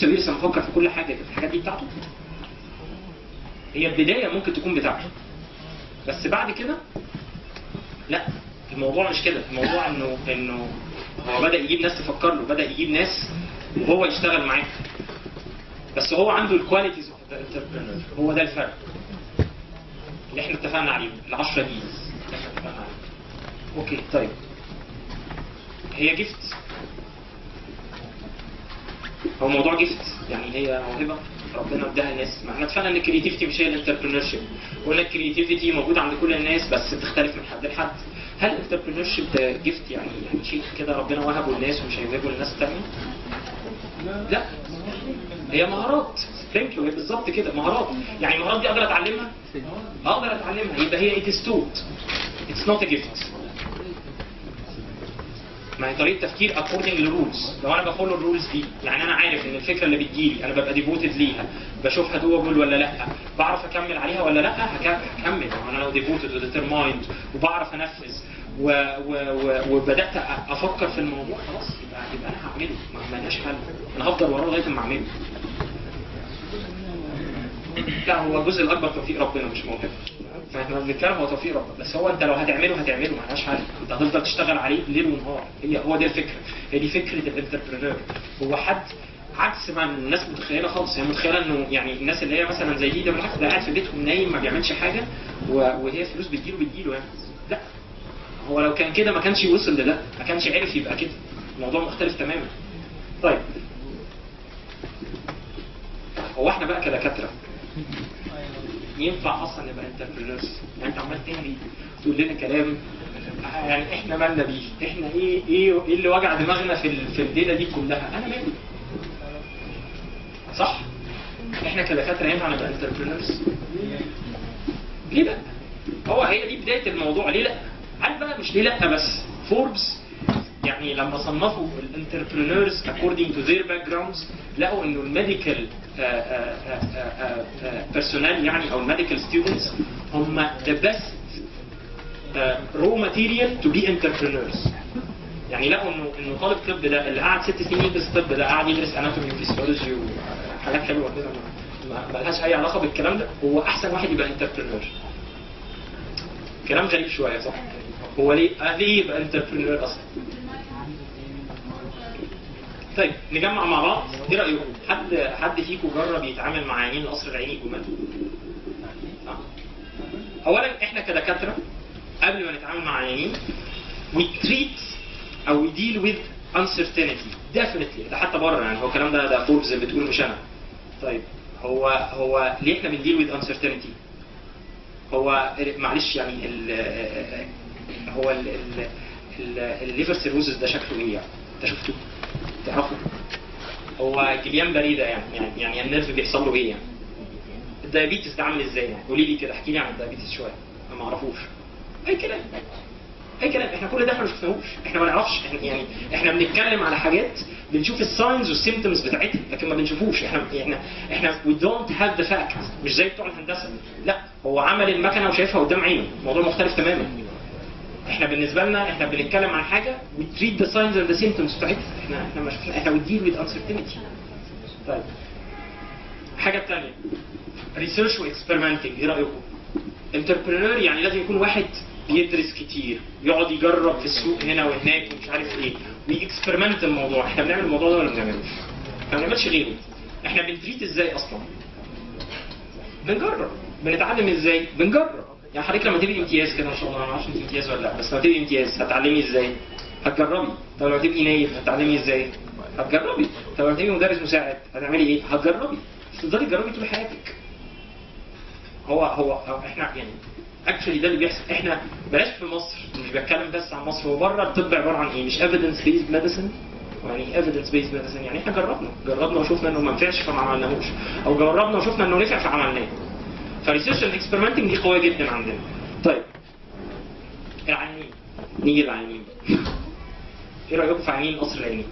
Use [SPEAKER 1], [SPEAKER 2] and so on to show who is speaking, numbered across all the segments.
[SPEAKER 1] لسه مفكر في كل حاجه كانت الحاجات دي بتاعته هي البدايه ممكن تكون بتاعته بس بعد كده لا الموضوع مش كده الموضوع انه انه هو بدا يجيب ناس تفكر له بدا يجيب ناس وهو يشتغل معاه بس هو عنده الكواليتيز اوف ذا انتربرينور هو ده الفرق اللي احنا اتفقنا عليه ال 10 بيز اللي احنا اتفقنا عليه اوكي طيب هي جفت هو موضوع جفت يعني هي موهبه ربنا اداها الناس ما احنا اتفقنا ان الكريتيفيتي مش هي الانتربرينور شيب قلنا الكريتيفيتي موجود عند كل الناس بس بتختلف من حد لحد هل الانتربرينور شيب ده جفت يعني يعني شيء كده ربنا وهبه للناس ومش هيوهبه للناس الثانيه؟ لا هي مهارات ثانك يو هي بالظبط كده مهارات يعني المهارات دي اقدر اتعلمها؟ اقدر اتعلمها يبقى هي it is taught it's not a gift ما هي طريقه تفكير according للرولز لو انا بفولو الرولز دي يعني انا عارف ان الفكره اللي بتجيلي انا ببقى ديفوتد ليها بشوفها دوبل ولا لا بعرف اكمل عليها ولا لا هك- هكمل انا لو ديفوتد وديترمايند وبعرف انفذ و... و... و... وبدات أ- افكر في الموضوع خلاص يبقى يبقى انا هعمله ما ما لناش حل انا هفضل وراه لغايه ما اعمله لا هو الجزء الاكبر توفيق ربنا مش موهبه فاحنا بنتكلم هو توفيق ربنا بس هو انت لو هتعمله هتعمله ما لهاش حل انت هتفضل تشتغل عليه ليل ونهار هي هو ده الفكره هي دي فكره الانتربرينور هو حد عكس ما الناس متخيله خالص هي متخيله انه يعني الناس اللي هي مثلا زي دي ده بالعكس ده قاعد في بيتهم نايم ما بيعملش حاجه و- وهي فلوس بتجيله بتجيله يعني لا هو لو كان كده ما كانش وصل لده ما كانش عرف يبقى كده الموضوع مختلف تماما طيب هو احنا بقى كدكاتره ينفع اصلا نبقى انتربرينورز يعني انت عمال تهري تقول لنا كلام يعني احنا مالنا بيه احنا ايه ايه ايه اللي وجع دماغنا في ال- في الليله دي كلها انا مالي صح احنا كدكاتره ينفع نبقى انتربرينورز ليه لا هو هي دي بدايه الموضوع ليه لا هل بقى مش ليه لا بس فوربس يعني لما صنفوا الانتربرينورز according to their backgrounds لقوا انه الميديكال بيرسونال يعني او الميديكال ستودنتس هم the best uh, raw material to be entrepreneurs يعني لقوا انه انه طالب طب ده اللي قعد ست سنين يدرس طب ده قاعد يدرس اناتومي وفيسيولوجي وحاجات حلوه كده ما- ما ما لهاش اي علاقه بالكلام ده هو احسن واحد يبقى انتربرينور كلام غريب شويه صح؟ هو ليه آه ليه يبقى انتربرينور اصلا؟ طيب نجمع مع بعض ايه رايكم؟ حد حد فيكم جرب يتعامل مع عيانين القصر العيني جمال؟ آه. اولا احنا كدكاتره قبل ما نتعامل مع عيانين we treat او we deal with uncertainty definitely ده حتى بره يعني هو الكلام ده ده فوربس اللي بتقول مش انا طيب هو هو ليه احنا بنديل with uncertainty؟ هو معلش يعني ال هو ال ال ال- الليفر سيروزس ده شكله ايه يعني؟ انت شفته؟ تعرفه؟ هو جليان بريده يعني يعني يعني النيرف بيحصل له ايه يعني؟ الدايابيتس ده عامل ازاي يعني؟ قولي لي كده احكي لي عن الدايابيتس شويه انا ما اعرفوش اي كلام اي كلام احنا كل ده احنا ما شفناهوش احنا ما نعرفش احنا يعني احنا بنتكلم على حاجات بنشوف الساينز والسيمتومز بتاعتها لكن ما بنشوفوش احنا احنا احنا we don't have the facts مش زي بتوع الهندسه لا هو عمل المكنه وشايفها قدام عينه الموضوع مختلف تماما احنا بالنسبه لنا احنا بنتكلم عن حاجه we treat the signs and the symptoms بتاعتها احنا احنا ما شفنا احنا we deal with uncertainty طيب حاجه ثانيه ريسيرش واكسبيرمنتنج ايه رايكم؟ انتربرينور يعني لازم يكون واحد بيدرس كتير يقعد يجرب في السوق هنا وهناك ومش عارف ايه ويكسبيرمنت الموضوع احنا بنعمل الموضوع ده ولا ما بنعملوش؟ احنا ما بنعملش غيره احنا بنتريت ازاي اصلا؟ بنجرب بنتعلم ازاي؟ بنجرب يعني حضرتك لما تبقي امتياز كده ما شاء الله انا ما اعرفش انت امتياز ولا لا بس لما تبقي امتياز هتعلمي ازاي؟ هتجربي طب لما تبقي نايف هتعلمي ازاي؟ هتجربي طب لما تبقي مدرس مساعد هتعملي ايه؟ هتجربي تفضلي تجربي طول حياتك هو هو هو احنا يعني اكشلي ده اللي بيحصل احنا بلاش في مصر مش بتكلم بس عن مصر هو بره الطب عباره عن ايه؟ مش evidence based medicine يعني evidence based medicine يعني احنا جربنا جربنا وشفنا انه ما نفعش فما عملناهوش او جربنا وشفنا انه نفع فعملناه فريسيرش اند اكسبيرمنتنج دي قويه جدا عندنا طيب العيانين نيجي للعيانين ايه رايكم في عيانين القصر العيني؟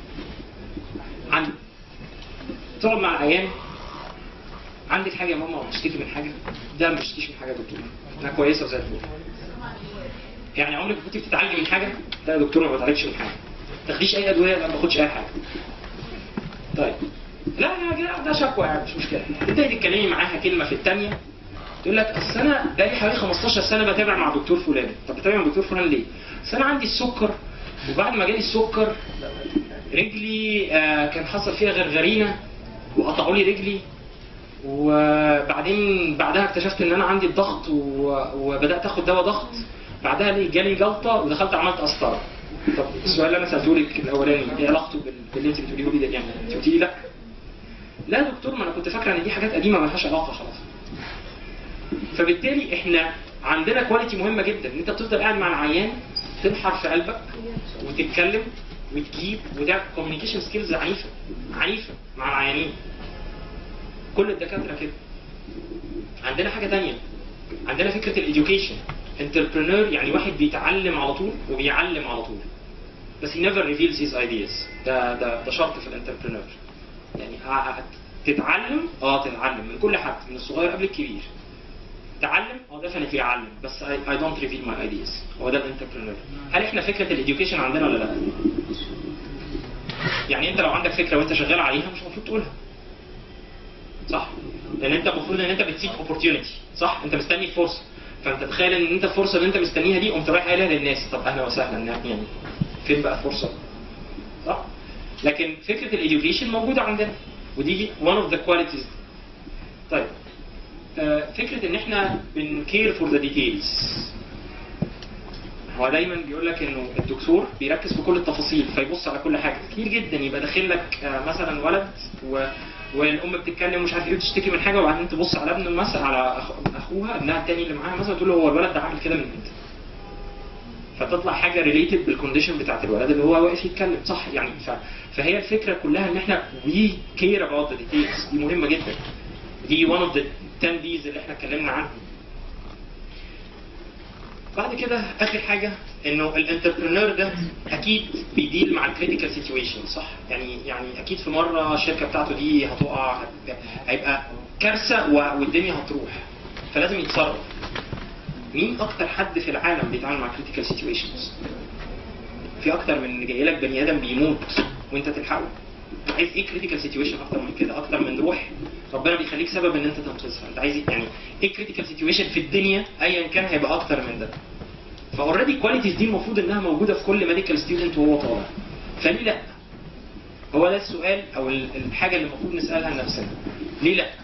[SPEAKER 1] عندي تقعد مع العيان عندك حاجه يا ماما بتشتكي من حاجه؟ ده ما بتشتكيش من حاجه يا دكتور انا كويسه وزي الفل يعني عمرك كنت بتتعالجي من حاجه؟ لا يا دكتور ما بتعالجش من حاجه ما تاخديش اي ادويه لا ما باخدش اي حاجه طيب لا لا ده شكوى يعني مش مشكله تبتدي تتكلمي معاها كلمه في الثانيه تقول لك اصل انا بقالي حوالي 15 سنه بتابع مع دكتور فلان طب بتابع مع دكتور فلان ليه؟ اصل انا عندي السكر وبعد ما جالي السكر رجلي آه كان حصل فيها غرغرينه وقطعوا لي رجلي وبعدين بعدها اكتشفت ان انا عندي الضغط و- وبدات اخد دواء ضغط بعدها ليه جالي جلطه ودخلت عملت قسطره طب السؤال اللي انا سالته لك الاولاني ايه علاقته بال- باللي انت بتقوليه لي ده يعني انت قلتي لي لا لا يا دكتور ما انا كنت فاكره ان دي حاجات قديمه ما لهاش علاقه خلاص فبالتالي احنا عندنا كواليتي مهمه جدا ان انت بتفضل قاعد مع العيان تنحر في قلبك وتتكلم وتجيب وتعمل كوميونيكيشن سكيلز عنيفه عنيفه مع العيانين كل الدكاتره كده عندنا حاجه تانية عندنا فكره الاديوكيشن انتربرينور يعني واحد بيتعلم على طول وبيعلم على طول بس he never reveals his ideas ده ده ده شرط في الانتربرينور يعني ه- ه- تتعلم اه تتعلم من كل حد من الصغير قبل الكبير تعلم اه ديفنتلي اعلم بس I, I don't reveal my ideas هو ده الانتربرينور هل احنا فكره الاديوكيشن عندنا ولا لا؟ يعني انت لو عندك فكره وانت شغال عليها مش المفروض تقولها صح لان انت المفروض ان انت بتسيك اوبورتيونيتي صح انت مستني فرصه فانت تخيل ان انت الفرصه اللي انت مستنيها دي قمت رايح قايلها للناس طب اهلا وسهلا يعني فين بقى الفرصه صح لكن فكره الاديوكيشن موجوده عندنا ودي one of the qualities طيب آه، فكره ان احنا بنكير فور ذا ديتيلز هو دايما بيقول لك انه الدكتور بيركز في كل التفاصيل فيبص على كل حاجه كتير جدا يبقى داخل لك آه، مثلا ولد و... والام بتتكلم مش عارف ايه وتشتكي من حاجه وبعدين تبص على ابنه مثلا على أخ- اخوها ابنها التاني اللي معاها مثلا تقول له هو الولد ده عامل كده من امتى؟ فتطلع حاجه ريليتد بالكونديشن بتاعت الولد اللي هو واقف يتكلم صح يعني ف... فهي الفكره كلها ان احنا وي كير اباوت ذا ديتيلز دي مهمه جدا دي one اوف ذا 10 ديز اللي احنا اتكلمنا عنهم بعد كده اخر حاجه انه الانتربرينور ده اكيد بيديل مع الكريتيكال سيتويشن صح يعني يعني اكيد في مره الشركه بتاعته دي هتقع هت- هيبقى كارثه و- والدنيا هتروح فلازم يتصرف مين اكتر حد في العالم بيتعامل مع كريتيكال سيتويشنز في اكتر من ان جاي لك بني ادم بيموت وانت تلحقه عايز ايه كريتيكال سيتويشن اكتر من كده اكتر من روح ربنا بيخليك سبب ان انت تنقذها انت عايز إيه؟ يعني ايه كريتيكال سيتويشن في الدنيا ايا كان هيبقى اكتر من ده فاوريدي الكواليتيز دي المفروض انها موجوده في كل ميديكال ستودنت وهو طالع فليه لا هو ده السؤال او ال- الحاجه اللي المفروض نسالها لنفسنا ليه لا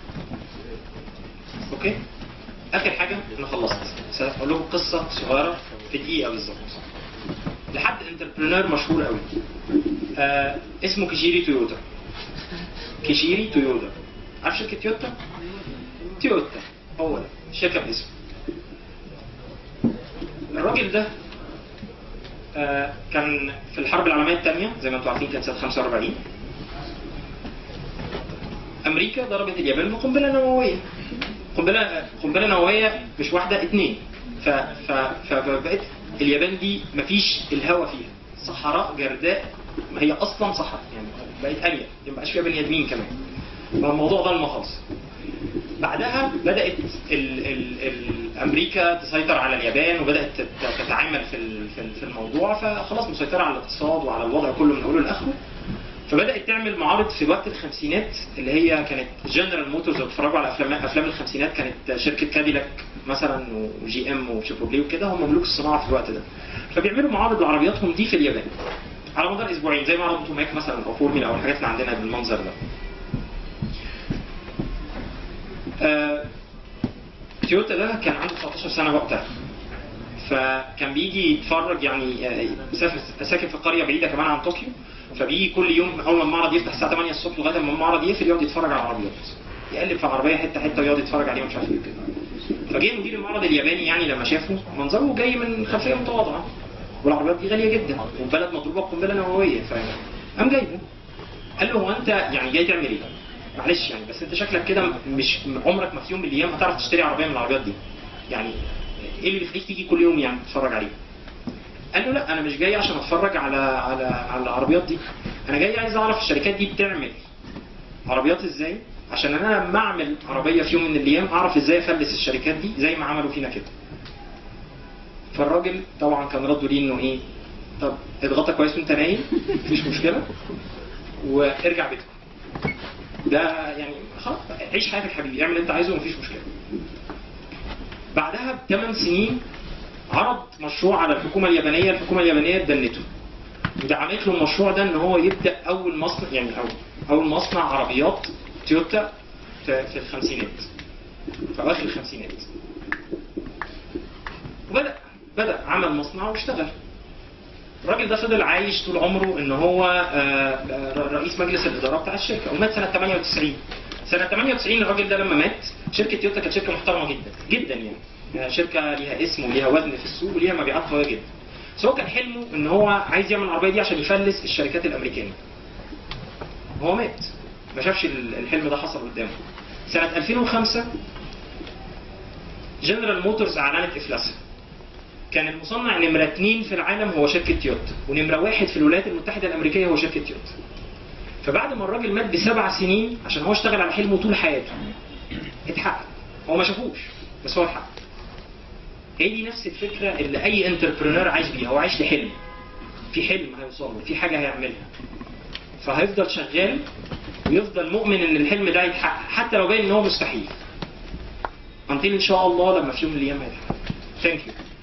[SPEAKER 1] اوكي اخر حاجه انا خلصت هقول لكم قصه صغيره في دقيقه بالظبط لحد انتربرينور مشهور قوي آه اسمه كيشيري تويوتا كيشيري تويوتا عارف شركه تويوتا تويوتا هو ده شركه باسمه الراجل ده آه، كان في الحرب العالميه الثانيه زي ما انتم عارفين كانت سنه 45 امريكا ضربت اليابان بقنبله نوويه قنبله قنبله نوويه مش واحده اتنين ف ف ف- فبقت اليابان دي مفيش الهواء فيها صحراء جرداء ما هي اصلا صحراء يعني بقت اريا ما بقاش فيها بني ادمين كمان فالموضوع ضلمه خالص بعدها بدات ال ال ال امريكا تسيطر على اليابان وبدات تت- تتعامل في ال- في ال- في الموضوع فخلاص مسيطره على الاقتصاد وعلى الوضع كله من اوله لاخره فبدات تعمل معارض في وقت الخمسينات اللي هي كانت جنرال موتورز لو بتتفرجوا على افلام افلام الخمسينات كانت شركه كاديلاك مثلا وجي ام وشيفروليه وكده هم ملوك الصناعه في الوقت ده فبيعملوا معارض لعربياتهم دي في اليابان على مدار اسبوعين زي معرض اوتوماك مثلا او فورميلا او الحاجات اللي عندنا بالمنظر ده آه، تويوتا ده كان عنده 19 سنه وقتها فكان بيجي يتفرج يعني آه، سافر ساكن في قريه بعيده كمان عن طوكيو فبيجي كل يوم اول ما المعرض يفتح الساعه 8 الصبح لغايه ما المعرض يقفل يقعد يتفرج على العربيات يقلب في العربيه حته حته ويقعد يتفرج عليها مش عارف ايه كده فجه مدير المعرض الياباني يعني لما شافه منظره جاي من خلفيه متواضعه والعربيات دي غاليه جدا والبلد مضروبه بقنبله نوويه ف قام جايبه قال له هو انت يعني جاي تعمل ايه؟ معلش يعني بس انت شكلك كده مش عمرك ما في يوم من الايام هتعرف تشتري عربيه من العربيات دي يعني ايه اللي بيخليك تيجي كل يوم يعني تتفرج عليه؟ قال له لا انا مش جاي عشان اتفرج على على على العربيات دي انا جاي عايز اعرف الشركات دي بتعمل عربيات ازاي عشان انا لما اعمل عربيه في يوم من الايام اعرف ازاي افلس الشركات دي زي ما عملوا فينا كده فالراجل طبعا كان رده ليه انه ايه طب اضغطها كويس وانت نايم مفيش مشكله وارجع بيتكم ده يعني خلاص عيش حياتك حبيبي اعمل اللي انت عايزه ومفيش مشكله بعدها بثمان سنين عرض مشروع على الحكومه اليابانيه الحكومه اليابانيه اتدنته ودعمت له المشروع ده ان هو يبدا اول مصنع يعني اول اول مصنع عربيات تويوتا في في الخمسينات في اواخر الخمسينات وبدا بدا عمل مصنع واشتغل الراجل ده فضل عايش طول عمره ان هو آه، آه، رئيس مجلس الاداره بتاع الشركه ومات سنه 98 سنه 98 الراجل ده لما مات شركه تويوتا كانت شركه محترمه جدا جدا يعني آه، شركه ليها اسم وليها وزن في السوق وليها مبيعات قويه جدا بس هو كان حلمه ان هو عايز يعمل العربيه دي عشان يفلس الشركات الامريكيه هو مات ما شافش ال- الحلم ده حصل قدامه سنه 2005 جنرال موتورز اعلنت افلاسها كان المصنع نمرة اثنين في العالم هو شركة تويوتا ونمرة واحد في الولايات المتحدة الأمريكية هو شركة تويوتا فبعد ما الراجل مات بسبع سنين عشان هو اشتغل على حلمه طول حياته اتحقق هو ما شافوش بس هو اتحقق هي دي نفس الفكرة اللي أي انتربرينور عايش بيها هو عايش لحلم في حلم هيوصل له في حاجة هيعملها فهيفضل شغال ويفضل مؤمن ان الحلم ده يتحقق حتى لو باين ان هو مستحيل until ان شاء الله لما في يوم من الايام هيتحقق ثانك يو